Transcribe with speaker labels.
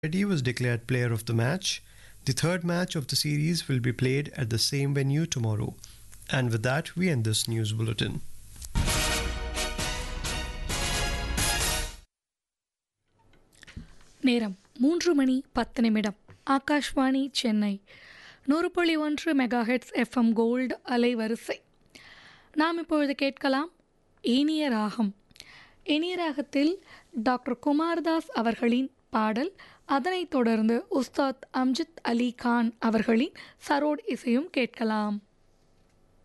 Speaker 1: Reddy was declared player of the match. The third match of the series will be played at the same venue tomorrow. And with that, we end this news bulletin.
Speaker 2: நேரம் மூன்று மணி பத்து நிமிடம் ஆகாஷ்வாணி சென்னை நூறு புள்ளி ஒன்று megahertz FM gold அலைவரிசை நாம் இப்பொழுது கேட்கலாம் இனிய ராகம் இனிய ராகத்தில் டாக்டர் குமார்தாஸ் அவர்களின் பாடல் அதனைத் தொடர்ந்து உஸ்தாத் அம்ஜித் அலி கான் அவர்களின் சரோட் இசையும் கேட்கலாம்